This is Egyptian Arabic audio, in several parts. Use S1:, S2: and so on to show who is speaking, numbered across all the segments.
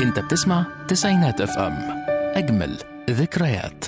S1: انت بتسمع تسعينات اف ام اجمل ذكريات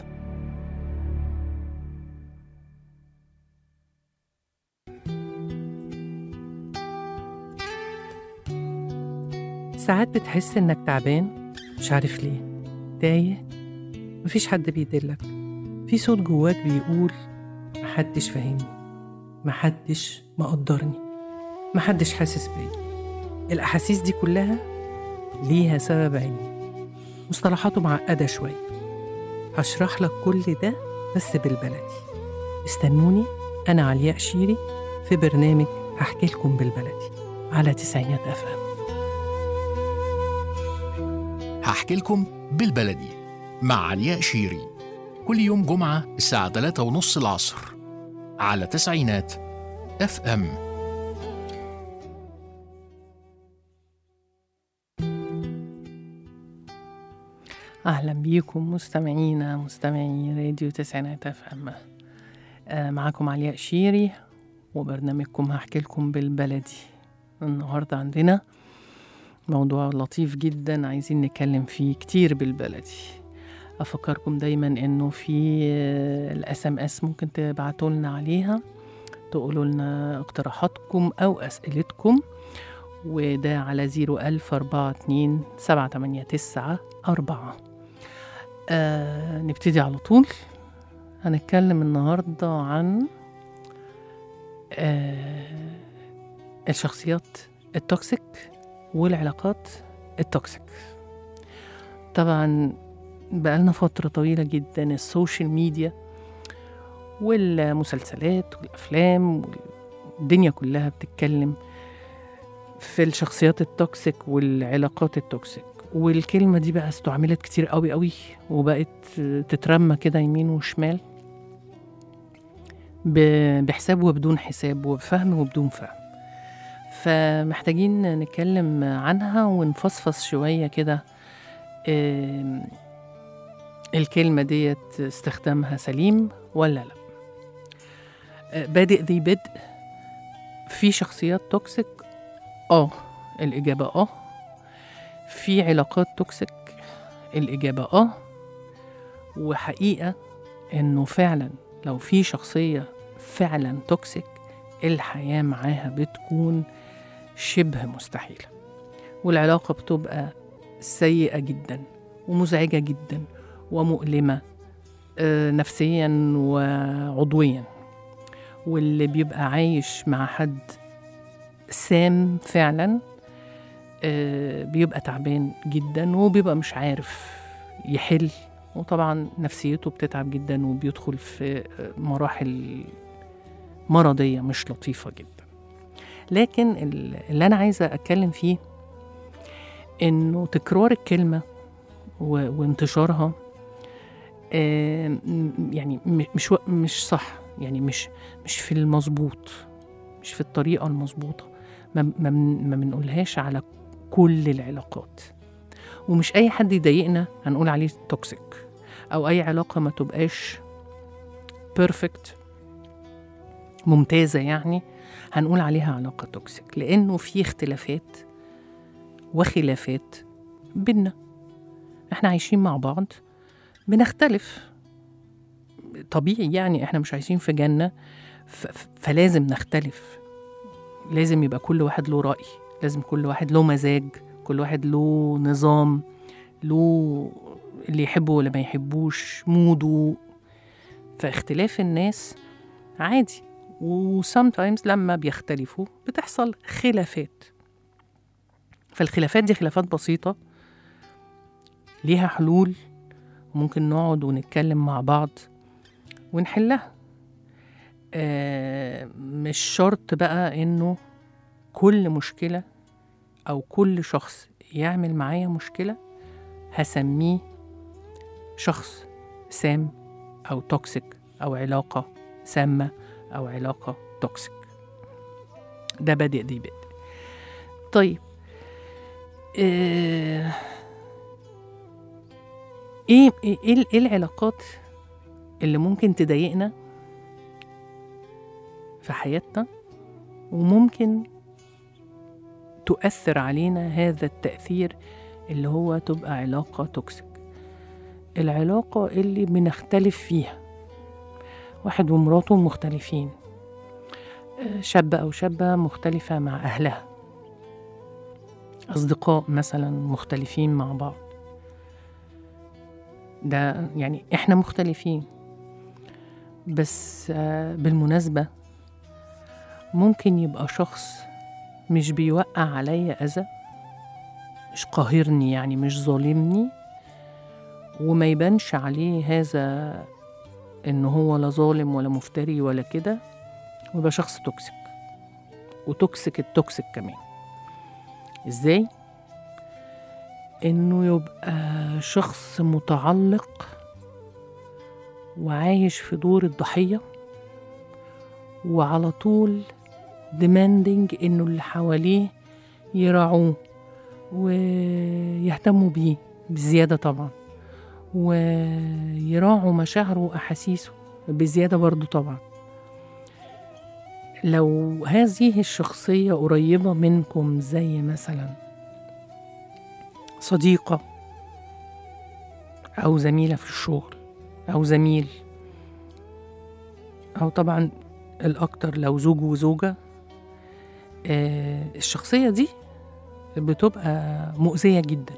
S2: ساعات بتحس إنك تعبان مش عارف ليه تايه مفيش حد بيدلك في صوت جواك بيقول محدش فاهمني محدش مقدرني محدش حاسس بيا الأحاسيس دي كلها ليها سبب علمي مصطلحاته معقدة شوية هشرح لك كل ده بس بالبلدي استنوني أنا علياء شيري في برنامج هحكي لكم بالبلدي على تسعينات أف أم
S1: هحكي لكم بالبلدي مع علياء شيري كل يوم جمعة الساعة 3 ونص العصر على تسعينات اف ام
S2: أهلا بيكم مستمعينا مستمعي راديو تسعينات اف ام آه معاكم علياء شيري وبرنامجكم هحكي لكم بالبلدي النهاردة عندنا موضوع لطيف جدا عايزين نتكلم فيه كتير بالبلدي أفكركم دايما إنه في الاس ام اس ممكن تبعتوا لنا عليها تقولوا لنا اقتراحاتكم أو أسئلتكم وده على زيرو ألف أربعة اتنين سبعة تمانية تسعة أربعة آه نبتدي على طول هنتكلم النهاردة عن آه الشخصيات التوكسيك والعلاقات التوكسيك طبعا بقالنا فترة طويلة جدا السوشيال ميديا والمسلسلات والأفلام والدنيا كلها بتتكلم في الشخصيات التوكسيك والعلاقات التوكسيك والكلمة دي بقى استعملت كتير قوي قوي وبقت تترمى كده يمين وشمال ب- بحساب وبدون حساب وبفهم وبدون فهم فمحتاجين نتكلم عنها ونفصفص شوية كده آم، الكلمة ديت استخدامها سليم ولا لا آه، بادئ ذي بدء في شخصيات توكسيك اه الإجابة اه في علاقات توكسيك الإجابة اه وحقيقة إنه فعلا لو في شخصية فعلا توكسيك الحياة معاها بتكون شبه مستحيلة والعلاقة بتبقى سيئة جدا ومزعجة جدا ومؤلمة آه، نفسيا وعضويا واللي بيبقى عايش مع حد سام فعلا آه، بيبقى تعبان جدا وبيبقى مش عارف يحل وطبعا نفسيته بتتعب جدا وبيدخل في آه، مراحل مرضية مش لطيفة جدا لكن ال- اللي أنا عايزة أتكلم فيه إنه تكرار الكلمة و- وانتشارها آه، م- يعني م- مش و- مش صح يعني مش مش في المظبوط مش في الطريقة المظبوطة ما ما بن- ما بنقولهاش على كل العلاقات ومش أي حد يضايقنا هنقول عليه توكسيك أو أي علاقة ما تبقاش بيرفكت ممتازة يعني هنقول عليها علاقة توكسيك لأنه في اختلافات وخلافات بينا احنا عايشين مع بعض بنختلف طبيعي يعني احنا مش عايشين في جنة ف- ف- فلازم نختلف لازم يبقى كل واحد له رأي لازم كل واحد له مزاج كل واحد له نظام له اللي يحبه ولا ما يحبوش موده فاختلاف الناس عادي و sometimes لما بيختلفوا بتحصل خلافات فالخلافات دي خلافات بسيطة ليها حلول وممكن نقعد ونتكلم مع بعض ونحلها آه مش شرط بقى انه كل مشكلة او كل شخص يعمل معايا مشكلة هسميه شخص سام او توكسيك او علاقة سامة او علاقة توكسيك ده بادئ دي بادئ طيب آه، ايه ايه ايه إيه العلاقات اللي ممكن تضايقنا في حياتنا وممكن تؤثر علينا هذا التأثير اللي هو تبقى علاقة توكسيك العلاقة اللي بنختلف فيها واحد ومراته مختلفين آه، شاب أو شابة مختلفة مع أهلها أصدقاء مثلا مختلفين مع بعض ده يعني إحنا مختلفين بس آه، بالمناسبة ممكن يبقى شخص مش بيوقع عليا أذى مش قاهرني يعني مش ظالمني وما يبانش عليه هذا إن هو لا ظالم ولا مفتري ولا كده ويبقى شخص توكسيك وتوكسيك التوكسيك كمان ازاي انه يبقى شخص متعلق وعايش في دور الضحية وعلى طول demanding انه اللي حواليه يراعوه ويهتموا بيه بزيادة طبعا ويراعوا مشاعره وأحاسيسه بزيادة برضو طبعا لو هذه الشخصية قريبة منكم زي مثلا صديقة أو زميلة في الشغل أو زميل أو طبعا الأكتر لو زوج وزوجة آه، الشخصية دي بتبقى مؤذية جدا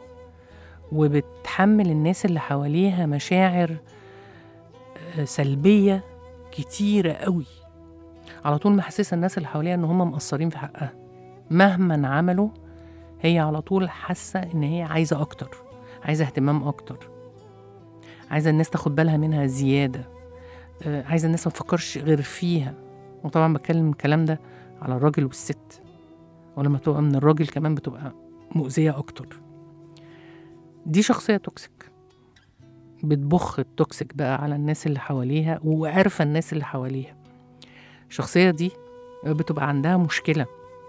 S2: وبتحمل الناس اللي حواليها مشاعر آه، سلبية كتيرة قوي على طول محسسة الناس اللي حواليها ان هم مقصرين في حقها مهما عملوا هي على طول حاسة ان هي عايزة اكتر عايزة اهتمام اكتر عايزة الناس تاخد بالها منها زيادة آه، عايزة الناس ما تفكرش غير فيها وطبعا بتكلم الكلام ده على الراجل والست ولما تبقى من الراجل كمان بتبقى مؤذية أكتر دي شخصية توكسيك بتبخ التوكسيك بقى على الناس اللي حواليها وعارفة الناس اللي حواليها الشخصية دي بتبقى عندها مشكلة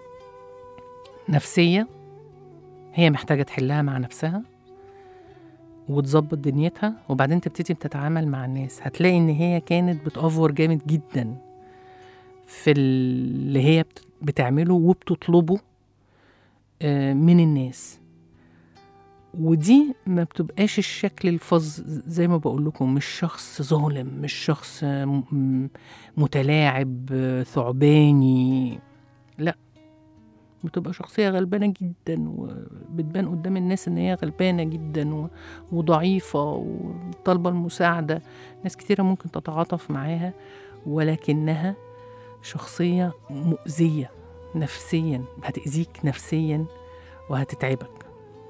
S2: نفسية هي محتاجة تحلها مع نفسها وتظبط دنيتها وبعدين تبتدي بتتعامل مع الناس هتلاقي ان هي كانت بتأفور جامد جدا في اللي هي بت- بتعمله وبتطلبه آه، من الناس ودي ما بتبقاش الشكل الفظ زي ما بقول لكم مش شخص ظالم مش شخص آه، م- م- متلاعب آه، ثعباني لا بتبقى شخصية غلبانة جدا وبتبان قدام الناس ان هي غلبانة جدا و- وضعيفة وطالبة المساعدة ناس كتيرة ممكن تتعاطف معاها ولكنها شخصية مؤذية نفسيا هتأذيك نفسيا وهتتعبك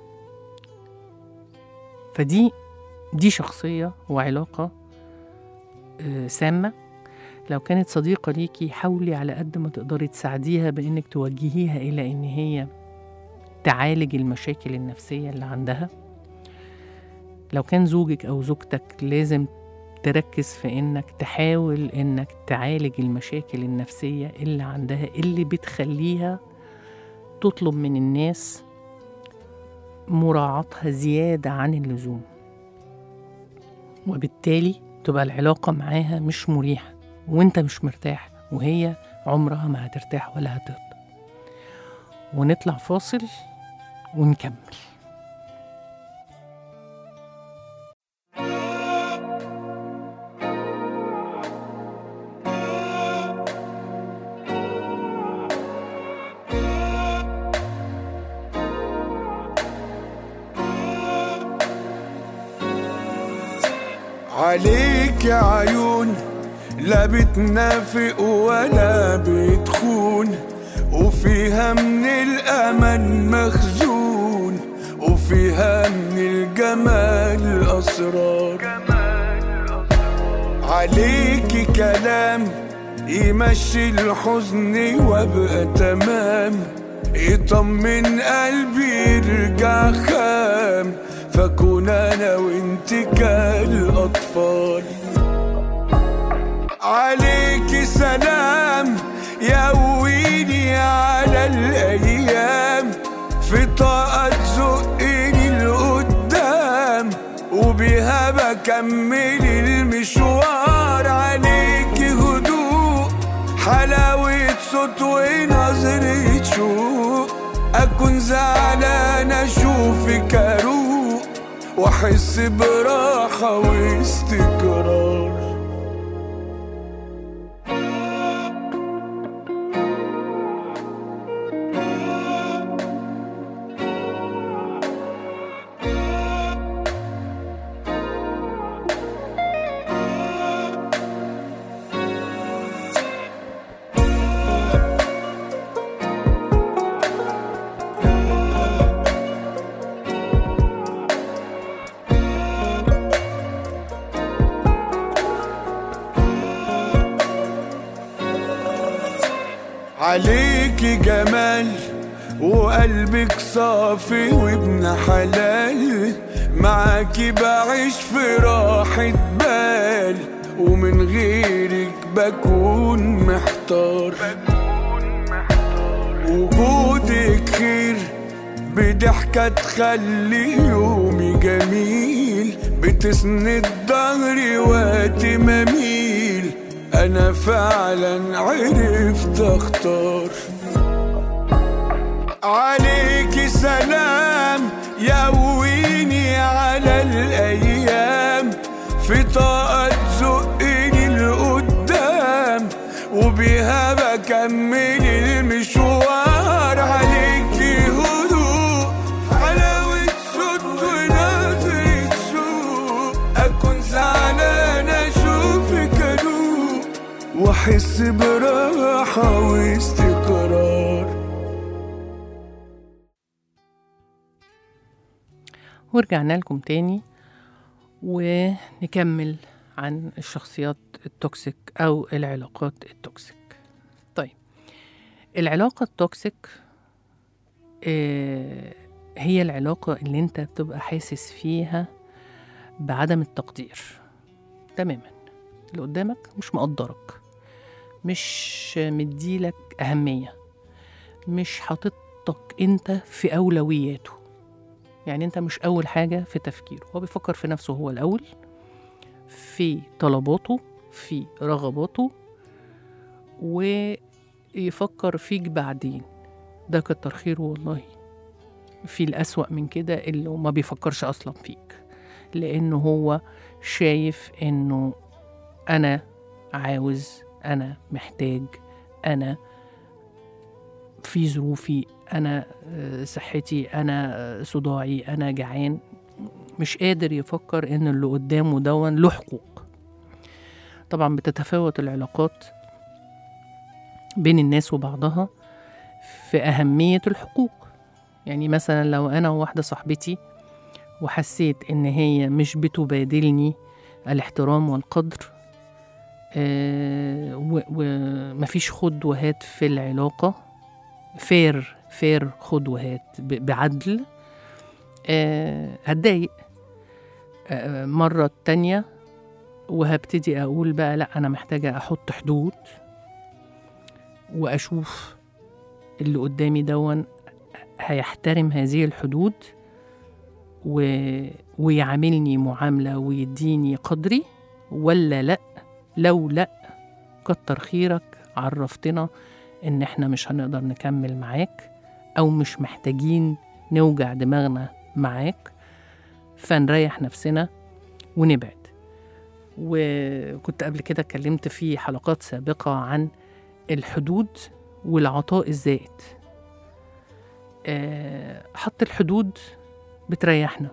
S2: فدي دي شخصية وعلاقة آه، سامة لو كانت صديقة ليكي حاولي على قد ما تقدري تساعديها بإنك توجهيها إلى إن هي تعالج المشاكل النفسية اللي عندها لو كان زوجك أو زوجتك لازم تركز في إنك تحاول إنك تعالج المشاكل النفسية اللي عندها اللي بتخليها تطلب من الناس مراعاتها زيادة عن اللزوم وبالتالي تبقى العلاقة معاها مش مريحة وانت مش مرتاح وهي عمرها ما هترتاح ولا هترضى ونطلع فاصل ونكمل
S3: عليك يا عيون لا بتنافق ولا بتخون وفيها من الأمل مخزون وفيها من الجمال أسرار عليك كلام يمشي الحزن وابقى تمام يطمن قلبي يرجع خام فكون انا وانت كالاطفال عليك سلام يقويني على الايام في طاقة تزقني لقدام وبيها بكمل المشوار عليك هدوء حلاوة صوت ونظرة شوق أكون زعلان زعلان اشوفك اروق واحس براحة واستقرار عليكي جمال وقلبك صافي وابن حلال معاكي بعيش في راحة بال ومن غيرك بكون محتار وجودك خير بضحكة تخلي يومي جميل بتسند ظهري وقت ما اميل انا فعلا عرفت اختار عليكي سلام يقويني على الايام في طاقة تزقني لقدام وبيها بكمل المشوار عليكي هدوء حلاوة صوت ونظرة سوق أكون زعلان أشوفك أدوق وأحس براحة واستقرار
S2: ورجعنا لكم تاني ونكمل عن الشخصيات التوكسيك أو العلاقات التوكسيك طيب العلاقة التوكسيك آه، هي العلاقة اللي انت بتبقى حاسس فيها بعدم التقدير تماما اللي قدامك مش مقدرك مش مديلك أهمية مش حاططك انت في أولوياته يعني انت مش اول حاجه في تفكيره هو بيفكر في نفسه هو الاول في طلباته في رغباته ويفكر فيك بعدين ده كتر خيره والله في الأسوأ من كده اللي ما بيفكرش أصلا فيك لأنه هو شايف إنه أنا عاوز أنا محتاج أنا في ظروفي أنا آه، صحتي أنا آه، صداعي أنا جعان مش قادر يفكر إن اللي قدامه دون له حقوق طبعا بتتفاوت العلاقات بين الناس وبعضها في أهمية الحقوق يعني مثلا لو أنا وواحدة صاحبتي وحسيت إن هي مش بتبادلني الاحترام والقدر آه، و- ومفيش خد وهات في العلاقة فير فير خد وهات ب- بعدل آه، هتضايق آه، مرة تانية وهبتدي أقول بقى لأ أنا محتاجة أحط حدود وأشوف اللي قدامي دون هيحترم هذه الحدود و... ويعاملني معاملة ويديني قدري ولا لأ لو لأ كتر خيرك عرفتنا إن إحنا مش هنقدر نكمل معاك أو مش محتاجين نوجع دماغنا معاك فنريح نفسنا ونبعد وكنت قبل كده اتكلمت في حلقات سابقة عن الحدود والعطاء الزائد آه، حط الحدود بتريحنا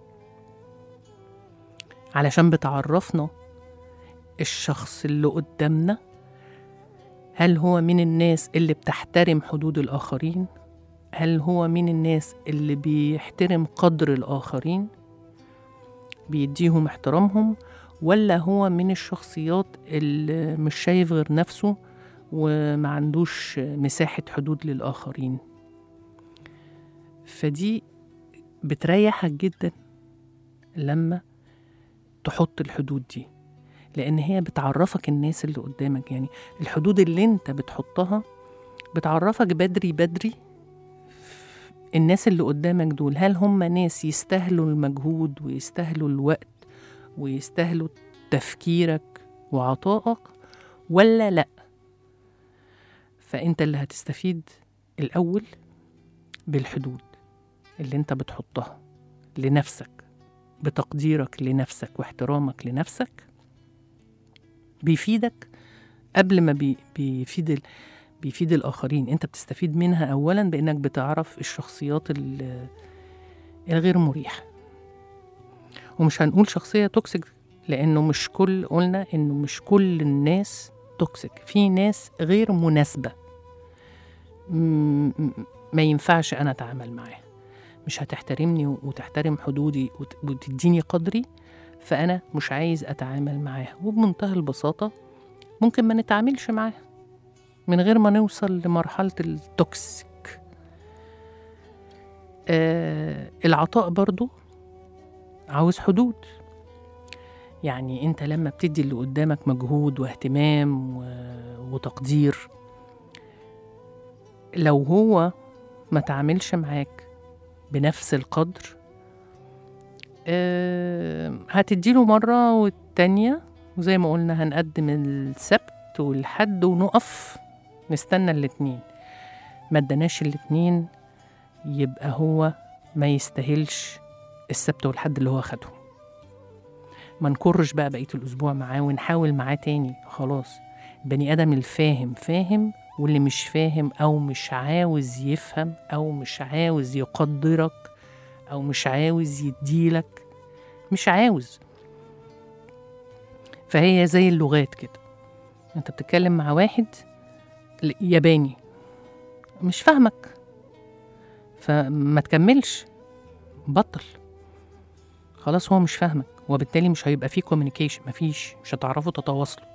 S2: علشان بتعرفنا الشخص اللي قدامنا هل هو من الناس اللي بتحترم حدود الآخرين هل هو من الناس اللي بيحترم قدر الآخرين بيديهم احترامهم ولا هو من الشخصيات اللي مش شايف غير نفسه وما عندوش مساحة حدود للآخرين فدي بتريحك جدا لما تحط الحدود دي لأن هي بتعرفك الناس اللي قدامك يعني الحدود اللي انت بتحطها بتعرفك بدري بدري الناس اللي قدامك دول هل هم ناس يستاهلوا المجهود ويستاهلوا الوقت ويستاهلوا تفكيرك وعطائك ولا لأ فأنت اللي هتستفيد الأول بالحدود اللي انت بتحطها لنفسك بتقديرك لنفسك واحترامك لنفسك بيفيدك قبل ما بي بيفيد ال... بيفيد الآخرين أنت بتستفيد منها أولا بأنك بتعرف الشخصيات ال- الغير مريحة ومش هنقول شخصية توكسيك لأنه مش كل قلنا إنه مش كل الناس توكسيك في ناس غير مناسبة م- م- ما ينفعش أنا أتعامل معاها مش هتحترمني وتحترم حدودي وت- وتديني قدري فأنا مش عايز أتعامل معاها وبمنتهى البساطة ممكن ما نتعاملش معاها من غير ما نوصل لمرحلة التوكسيك آه العطاء برضو عاوز حدود يعني انت لما بتدي اللي قدامك مجهود واهتمام و... وتقدير لو هو ما تعاملش معاك بنفس القدر آه هتديله مرة والتانية وزي ما قلنا هنقدم السبت والحد ونقف نستنى الاتنين ما اداناش الاتنين يبقى هو ما يستاهلش السبت والحد اللي هو خده ما نكرش بقى بقية الأسبوع معاه ونحاول معاه تاني خلاص بني آدم الفاهم فاهم واللي مش فاهم أو مش عاوز يفهم أو مش عاوز يقدرك أو مش عاوز يديلك مش عاوز فهي زي اللغات كده انت بتتكلم مع واحد ل- ياباني مش فاهمك فما تكملش بطل خلاص هو مش فاهمك وبالتالي مش هيبقى فيه كوميونيكيشن مفيش مش هتعرفوا تتواصلوا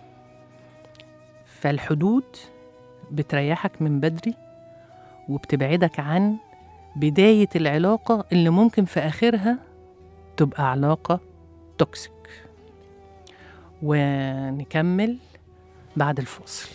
S2: فالحدود بتريحك من بدري وبتبعدك عن بداية العلاقة اللي ممكن في آخرها تبقى علاقة توكسيك ونكمل بعد الفاصل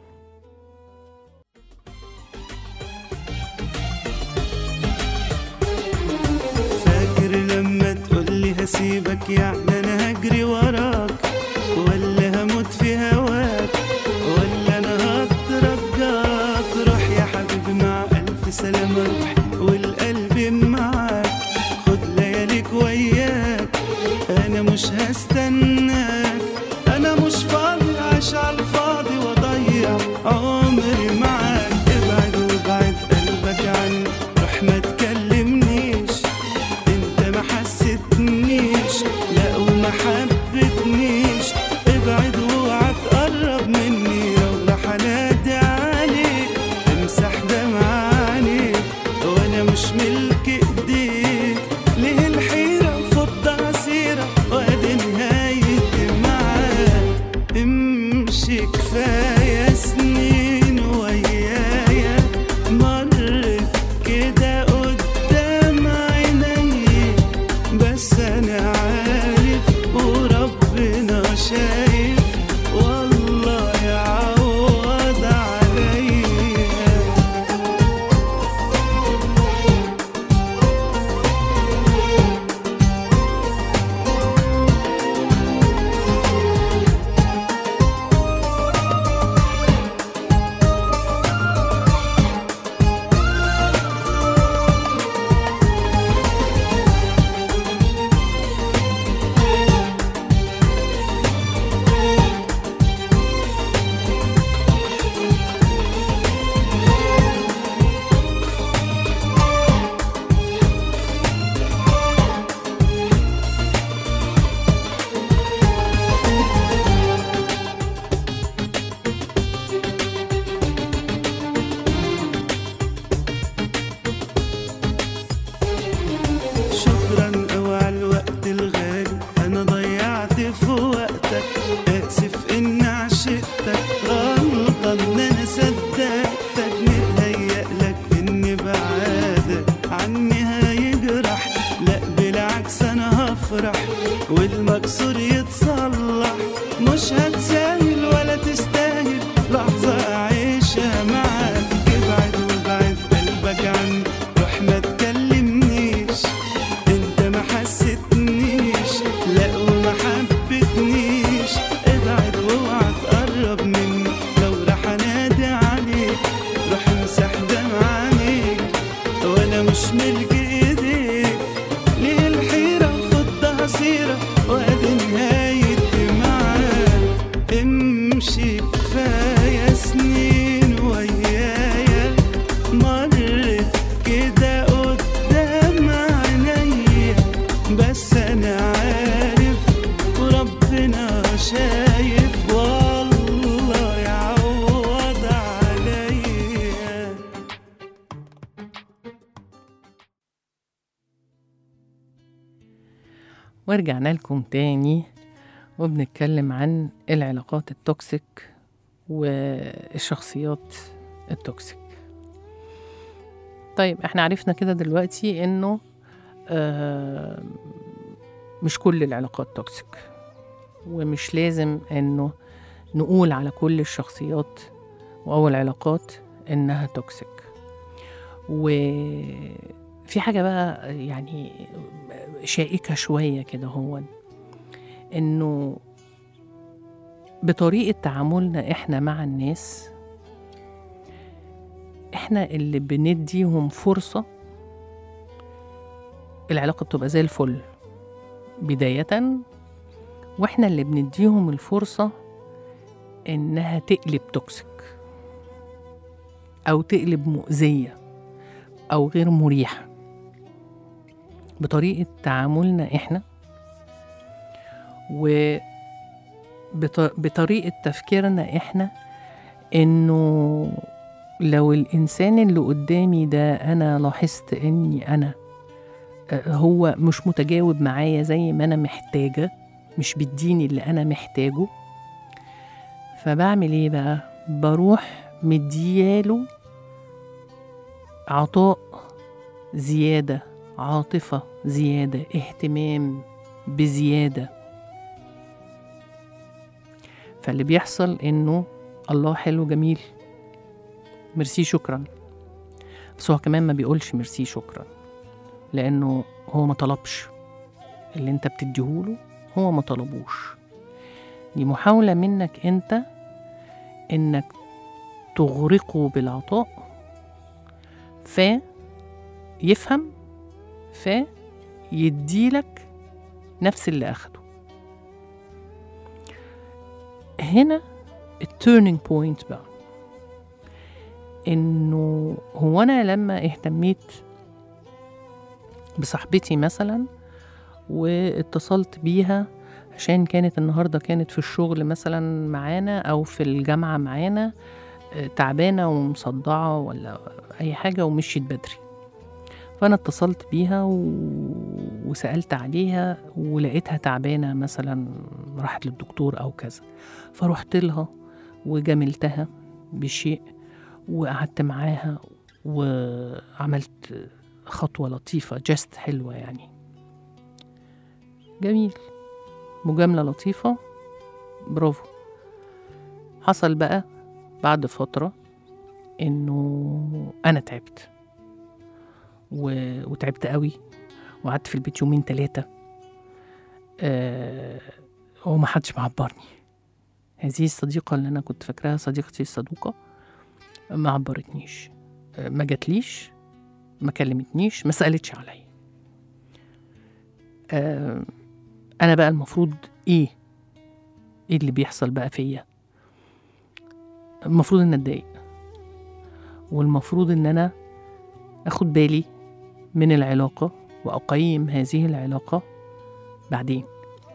S4: فاكر لما تقولي هسيبك يعني انا هجري وراك ولا هموت في هواك ولا انا هترجاك روح يا حبيبي مع الف سلامة روح والقلب معاك خد لياليك وياك انا مش هستناك انا مش فاضي عايش على الفاضي واضيع عمري معاك ابعد وابعد قلبك عني روح ما تكلمنيش انت ما حسيتنيش لا وما حبتنيش ابعد واوعى تقرب مني لو راح انادي عليك تمسح دمع عينيك
S2: ورجعنا لكم تاني وبنتكلم عن العلاقات التوكسيك والشخصيات التوكسيك طيب احنا عرفنا كده دلوقتي انه آه مش كل العلاقات توكسيك ومش لازم انه نقول على كل الشخصيات او العلاقات انها توكسيك وفي حاجة بقى يعني شائكة شوية كده هو إنه بطريقة تعاملنا إحنا مع الناس إحنا اللي بنديهم فرصة العلاقة بتبقى زي الفل بداية وإحنا اللي بنديهم الفرصة إنها تقلب توكسيك أو تقلب مؤذية أو غير مريحة بطريقة تعاملنا إحنا وبطريقة تفكيرنا إحنا إنه لو الإنسان اللي قدامي ده أنا لاحظت إني أنا آه، هو مش متجاوب معايا زي ما أنا محتاجة مش بيديني اللي أنا محتاجه فبعمل إيه بقى؟ بروح مدياله عطاء زيادة عاطفة زيادة اهتمام بزيادة فاللي بيحصل انه الله حلو جميل ميرسي شكرا بس هو كمان ما بيقولش ميرسي شكرا لانه هو ما طلبش اللي انت بتديهوله هو ما طلبوش دي محاولة منك انت انك تغرقه بالعطاء فيفهم فيديلك نفس اللي أخده هنا التيرنينج بوينت بقى إنه هو أنا لما اهتميت بصاحبتي مثلا واتصلت بيها عشان كانت النهارده كانت في الشغل مثلا معانا او في الجامعه معانا آه، تعبانه ومصدعه ولا اي حاجه ومشيت بدري فانا اتصلت بيها و... وسالت عليها ولقيتها تعبانه مثلا راحت للدكتور او كذا فرحت لها وجاملتها بشيء وقعدت معاها وعملت خطوه لطيفه جست حلوه يعني جميل مجامله لطيفه برافو حصل بقى بعد فتره انه انا تعبت و... وتعبت قوي وقعدت في البيت يومين ثلاثة آه... وما حدش معبرني هذه الصديقة اللي أنا كنت فاكراها صديقتي الصدوقة ما عبرتنيش آه، ما جاتليش ما كلمتنيش ما سألتش عليا آه... أنا بقى المفروض إيه إيه اللي بيحصل بقى فيا المفروض إن أتضايق والمفروض إن أنا أخد بالي من العلاقة وأقيم هذه العلاقة بعدين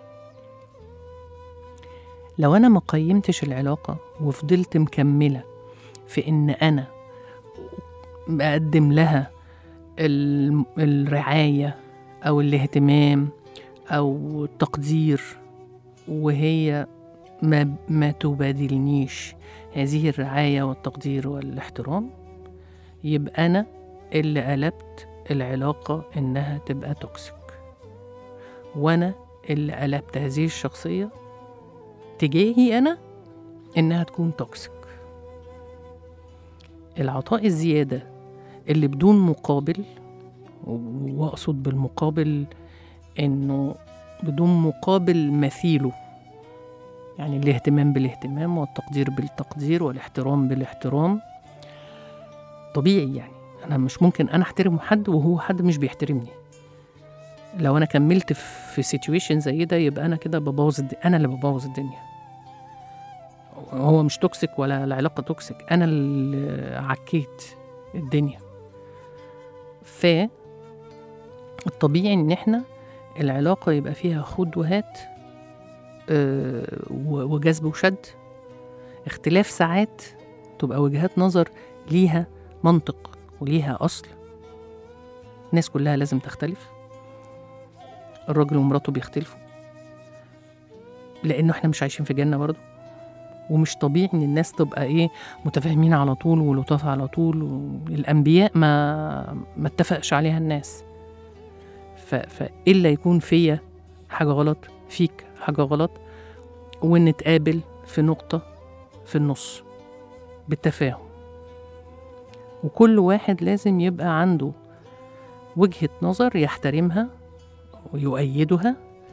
S2: لو أنا ما قيمتش العلاقة وفضلت مكملة في إن أنا بقدم لها ال- الرعاية أو الاهتمام أو التقدير وهي ما, ما تبادلنيش هذه الرعاية والتقدير والاحترام يبقى أنا اللي قلبت العلاقة إنها تبقى توكسيك وأنا اللي قلبت هذه الشخصية تجاهي أنا إنها تكون توكسيك العطاء الزيادة اللي بدون مقابل و- وأقصد بالمقابل إنه بدون مقابل مثيله يعني الاهتمام بالاهتمام والتقدير بالتقدير والاحترام بالاحترام طبيعي يعني انا مش ممكن انا احترم حد وهو حد مش بيحترمني لو انا كملت في سيتويشن زي ده يبقى انا كده ببوظ الد... انا اللي ببوظ الدنيا هو مش توكسيك ولا العلاقه توكسيك انا اللي عكيت الدنيا ف الطبيعي ان احنا العلاقه يبقى فيها خد وهات آه، و- وجذب وشد اختلاف ساعات تبقى وجهات نظر ليها منطق وليها أصل الناس كلها لازم تختلف الراجل ومراته بيختلفوا لانه احنا مش عايشين في جنه برضه ومش طبيعي ان الناس تبقى ايه متفاهمين على طول ولطاف على طول والانبياء ما ما اتفقش عليها الناس ف... فالا يكون فيا حاجه غلط فيك حاجه غلط ونتقابل في نقطه في النص بالتفاهم وكل واحد لازم يبقى عنده وجهة نظر يحترمها ويؤيدها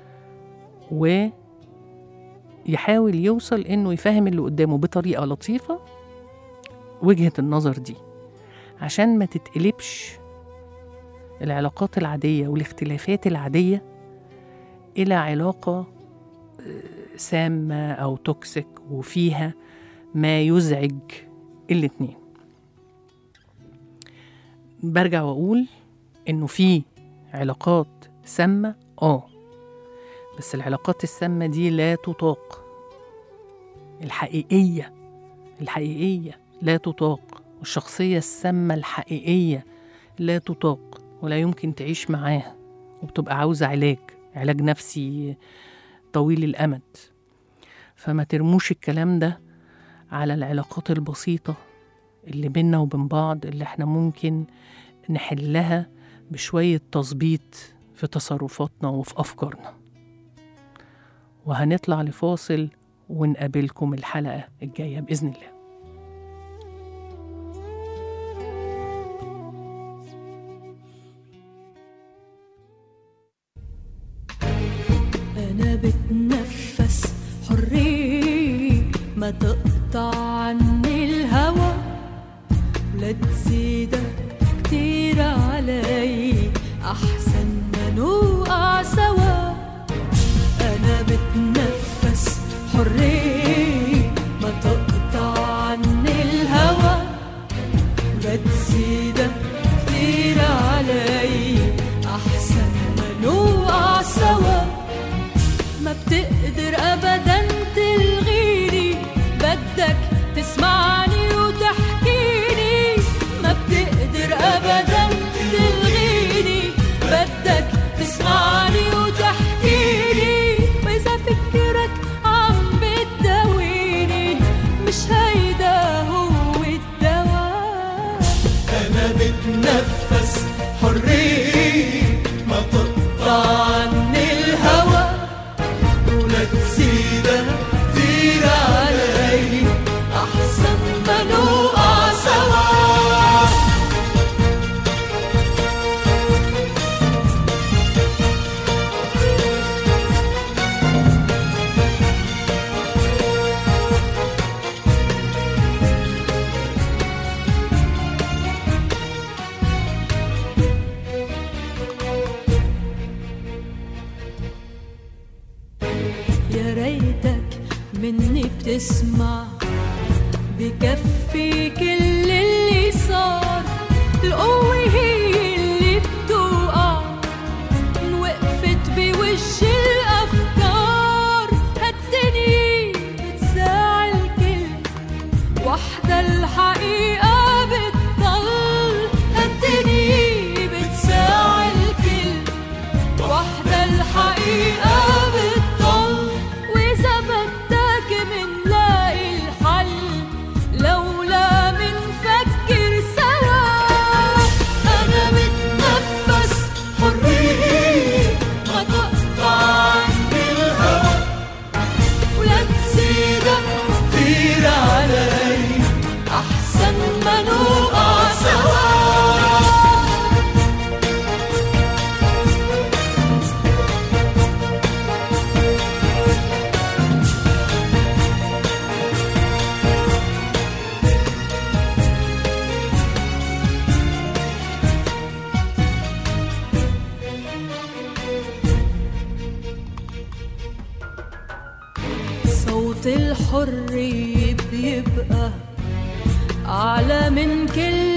S2: ويحاول يوصل انه يفهم اللي قدامه بطريقة لطيفة وجهة النظر دي عشان ما تتقلبش العلاقات العادية والاختلافات العادية إلى علاقة آه، سامة أو توكسيك وفيها ما يزعج الاتنين برجع واقول انه في علاقات سامه اه بس العلاقات السامه دي لا تطاق الحقيقيه الحقيقيه لا تطاق والشخصيه السامه الحقيقيه لا تطاق ولا يمكن تعيش معاها وبتبقى عاوزه علاج علاج نفسي طويل الامد فما ترموش الكلام ده على العلاقات البسيطه اللي بينا وبين بعض اللي احنا ممكن نحلها بشوية تظبيط في تصرفاتنا وفي أفكارنا وهنطلع لفاصل ونقابلكم الحلقة الجاية بإذن الله
S5: أنا بتنفس حرية ما تقطع عني الهوى لا تزيدك كتير علي أحسن ما نوقع سوا أنا بتنفس حرية ما تقطع عني الهوى لا تزيدك كتير علي أحسن ما نوقع سوا ما بتقدر ابدا تلغيني بدك تسمعني وتحكيني ما بتقدر ابدا تلغيني بدك تسمعني وتحكيني واذا فكرك عم بتداويني مش هيدا هو الدواء
S3: أنا بتنفس حرية ما تقطع عني الهوى ولا تزيدها كتير علي
S5: احسن ما نوقع سوا يا ريتك مني بتسمع بكفي كل اللي صار القوة هي اللي بتوقع إن وقفت بوش الأفكار هالدنيا بتساعي الكل وحدة الحقيقة بتضل هالدنيا بتساعي الكل وحدة الحقيقة بتضل وإذا بدك منلاقي الحل لولا منفكر سوا أنا بتنفس حرية ما تقطع عني الهوى ولا تزيدك كتير علي أحسن ما نوقع سوا صوت الحرية بيبقى أعلى من كل